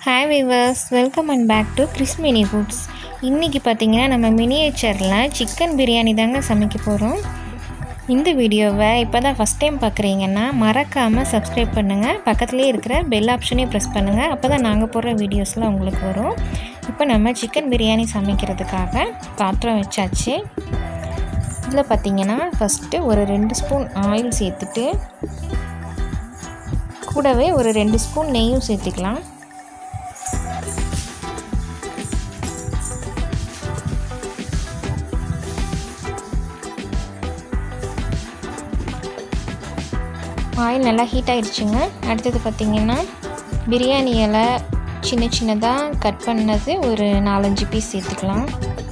hi viewers welcome and back to Chris mini foods இன்றைக்கி பார்த்தீங்கன்னா நம்ம மினியேச்சரில் சிக்கன் பிரியாணி தாங்க சமைக்க போகிறோம் இந்த வீடியோவை இப்போ தான் ஃபஸ்ட் டைம் பார்க்குறீங்கன்னா மறக்காமல் சப்ஸ்கிரைப் பண்ணுங்கள் பக்கத்துலேயே இருக்கிற பெல் ஆப்ஷனையும் ப்ரெஸ் பண்ணுங்கள் அப்போ தான் நாங்கள் போடுற வீடியோஸ்லாம் உங்களுக்கு வரும் இப்போ நம்ம சிக்கன் பிரியாணி சமைக்கிறதுக்காக பாத்திரம் வச்சாச்சு இதில் பார்த்தீங்கன்னா ஃபஸ்ட்டு ஒரு ரெண்டு ஸ்பூன் ஆயில் சேர்த்துட்டு கூடவே ஒரு ரெண்டு ஸ்பூன் நெய்யும் சேர்த்துக்கலாம் ஆயில் நல்லா ஹீட் ஆயிடுச்சுங்க அடுத்தது பார்த்திங்கன்னா பிரியாணி இலை சின்ன சின்னதாக கட் பண்ணது ஒரு நாலஞ்சு பீஸ் சேர்த்துக்கலாம்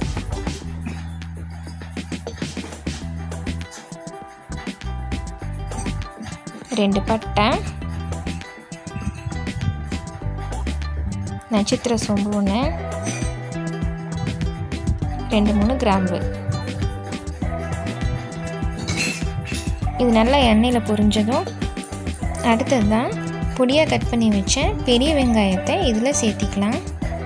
ரெண்டு பட்டை நட்சத்திர சோம்பு ஒன்று ரெண்டு மூணு கிராம்பு இது நல்லா எண்ணெயில் பொரிஞ்சதும் அடுத்தது தான் பொடியாக கட் பண்ணி வச்ச பெரிய வெங்காயத்தை இதில் சேர்த்திக்கலாம்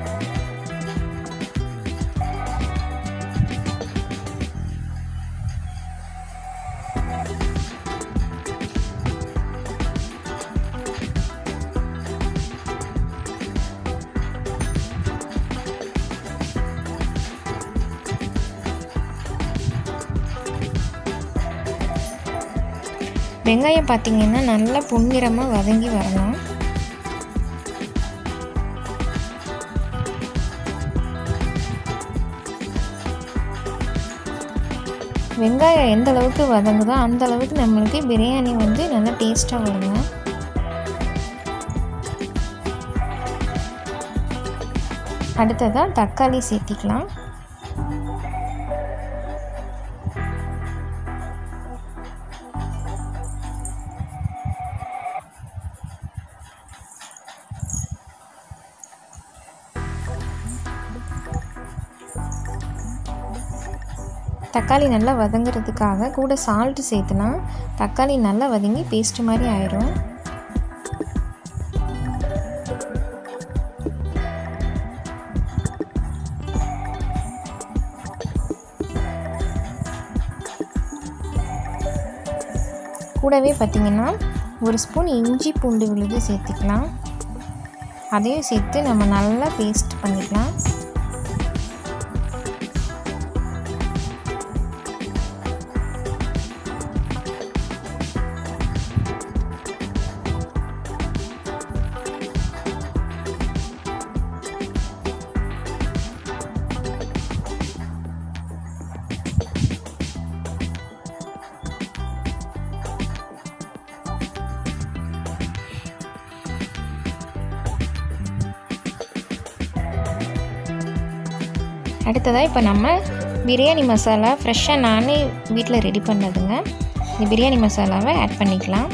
வெங்காயம் பார்த்திங்கன்னா நல்லா பொன்னிறமாக வதங்கி வரணும் வெங்காயம் எந்த அளவுக்கு வதங்குதோ அந்த அளவுக்கு நம்மளுக்கு பிரியாணி வந்து நல்லா டேஸ்ட்டாக வருங்க அடுத்ததாக தக்காளி சேர்த்திக்கலாம் தக்காளி நல்லா வதங்குறதுக்காக கூட சால்ட்டு சேர்த்துனா தக்காளி நல்லா வதங்கி பேஸ்ட் மாதிரி ஆயிரும் கூடவே பார்த்திங்கன்னா ஒரு ஸ்பூன் இஞ்சி பூண்டு விழுது சேர்த்துக்கலாம் அதையும் சேர்த்து நம்ம நல்லா பேஸ்ட் பண்ணிக்கலாம் அடுத்ததாக இப்போ நம்ம பிரியாணி மசாலா ஃப்ரெஷ்ஷாக நானே வீட்டில் ரெடி பண்ணதுங்க இந்த பிரியாணி மசாலாவை ஆட் பண்ணிக்கலாம்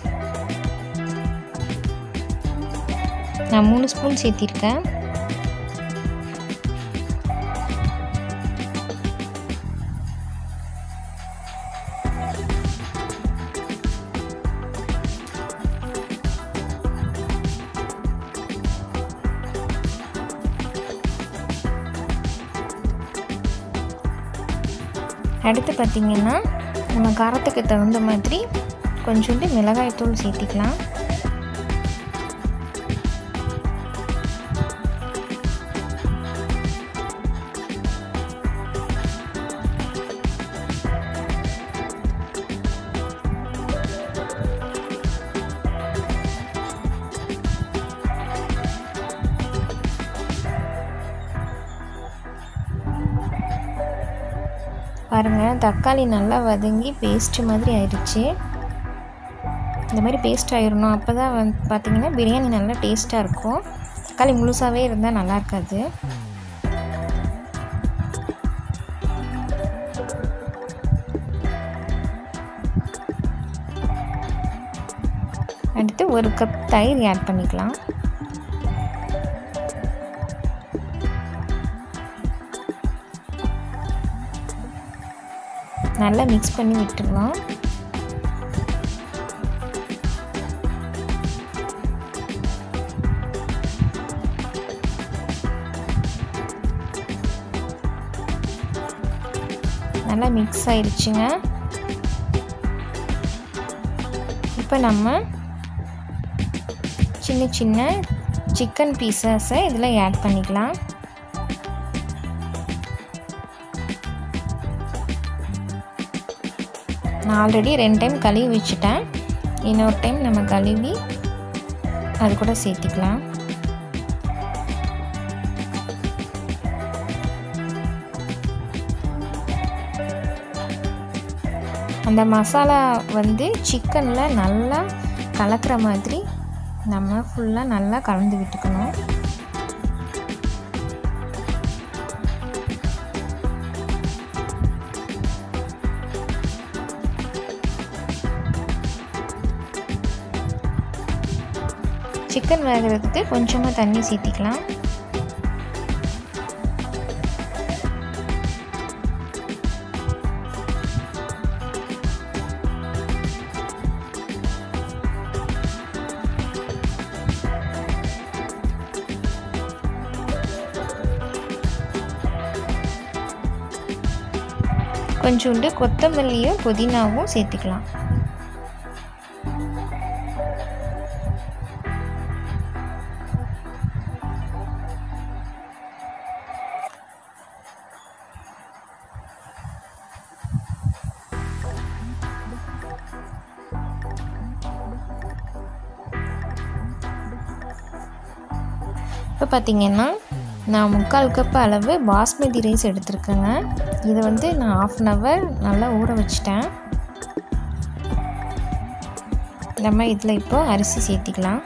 நான் மூணு ஸ்பூன் சேர்த்திருக்கேன் அடுத்து பார்த்திங்கன்னா நம்ம காரத்துக்கு தகுந்த மாதிரி கொஞ்சோண்டு மிளகாய்த்தூள் சேர்த்திக்கலாம் பாருங்கள் தக்காளி நல்லா வதங்கி பேஸ்ட் மாதிரி ஆயிடுச்சு இந்த மாதிரி பேஸ்ட் ஆயிடணும் அப்போ தான் வந்து பார்த்திங்கன்னா பிரியாணி நல்லா டேஸ்ட்டாக இருக்கும் தக்காளி முழுசாகவே இருந்தால் நல்லா இருக்காது அடுத்து ஒரு கப் தயிர் ஆட் பண்ணிக்கலாம் நல்லா மிக்ஸ் பண்ணி விட்டுடலாம் நல்லா மிக்ஸ் ஆயிடுச்சுங்க இப்போ நம்ம சின்ன சின்ன சிக்கன் பீசஸை இதில் ஆட் பண்ணிக்கலாம் நான் ஆல்ரெடி ரெண்டு டைம் கழுவி வச்சுட்டேன் இன்னொரு டைம் நம்ம கழுவி அது கூட சேர்த்திக்கலாம் அந்த மசாலா வந்து சிக்கனில் நல்லா கலக்கிற மாதிரி நம்ம ஃபுல்லாக நல்லா கலந்து விட்டுக்கணும் சிக்கன் வேகிறதுக்கு கொஞ்சமாக தண்ணி சேர்த்திக்கலாம் கொஞ்சோண்டு கொத்தமல்லியும் புதினாவும் சேர்த்துக்கலாம் இப்போ பார்த்திங்கன்னா நான் முக்கால் கப் அளவு பாஸ்மதி ரைஸ் எடுத்திருக்கேங்க இதை வந்து நான் ஆஃப் அன் ஹவர் நல்லா ஊற வச்சிட்டேன் நம்ம இதில் இப்போ அரிசி சேர்த்திக்கலாம்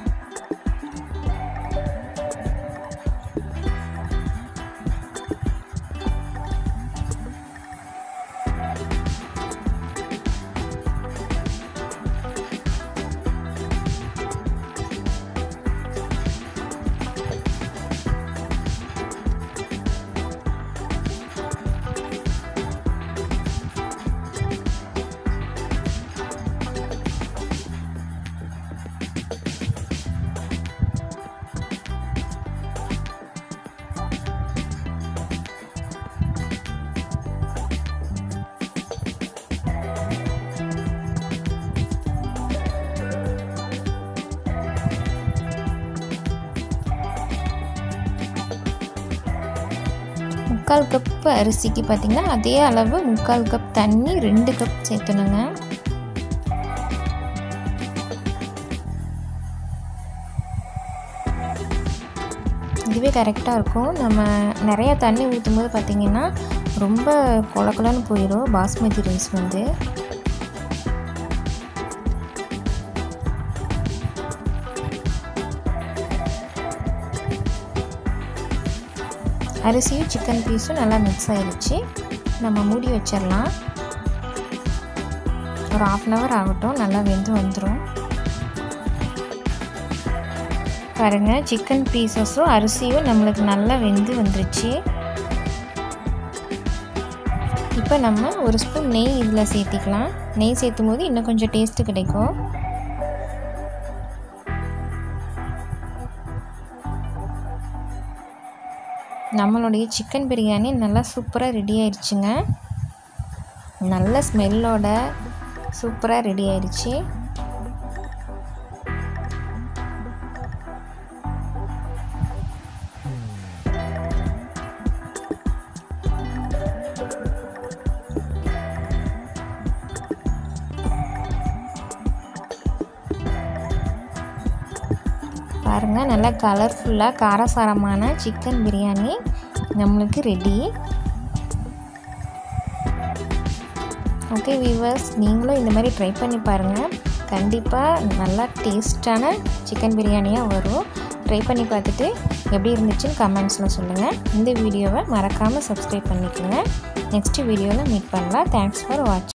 முக்கால் கப் அரிசிக்கு பார்த்திங்கன்னா அதே அளவு முக்கால் கப் தண்ணி ரெண்டு கப் சேர்த்துணுங்க இதுவே கரெக்டாக இருக்கும் நம்ம நிறையா தண்ணி ஊற்றும் போது பார்த்திங்கன்னா ரொம்ப கொல கொலன்னு போயிடும் பாஸ்மதி ரைஸ் வந்து அரிசியும் சிக்கன் பீஸும் நல்லா மிக்ஸ் ஆகிடுச்சு நம்ம மூடி வச்சிடலாம் ஒரு ஆஃப் அன் ஹவர் ஆகட்டும் நல்லா வெந்து வந்துடும் பாருங்கள் சிக்கன் பீசஸும் அரிசியும் நம்மளுக்கு நல்லா வெந்து வந்துருச்சு இப்போ நம்ம ஒரு ஸ்பூன் நெய் இதில் சேர்த்திக்கலாம் நெய் சேர்த்தும் போது இன்னும் கொஞ்சம் டேஸ்ட்டு கிடைக்கும் நம்மளுடைய சிக்கன் பிரியாணி நல்லா சூப்பராக ரெடி ஆயிடுச்சுங்க நல்ல ஸ்மெல்லோட சூப்பராக ரெடி ஆயிடுச்சு பாருங்கள் நல்லா கலர்ஃபுல்லாக காரசாரமான சிக்கன் பிரியாணி நம்மளுக்கு ரெடி ஓகே வீவர்ஸ் நீங்களும் இந்த மாதிரி ட்ரை பண்ணி பாருங்கள் கண்டிப்பாக நல்லா டேஸ்டான சிக்கன் பிரியாணியாக வரும் ட்ரை பண்ணி பார்த்துட்டு எப்படி இருந்துச்சுன்னு கமெண்ட்ஸில் சொல்லுங்கள் இந்த வீடியோவை மறக்காமல் சப்ஸ்கிரைப் பண்ணிக்கோங்க நெக்ஸ்ட் வீடியோவில் மீட் பண்ணலாம் தேங்க்ஸ் ஃபார் வாட்சிங்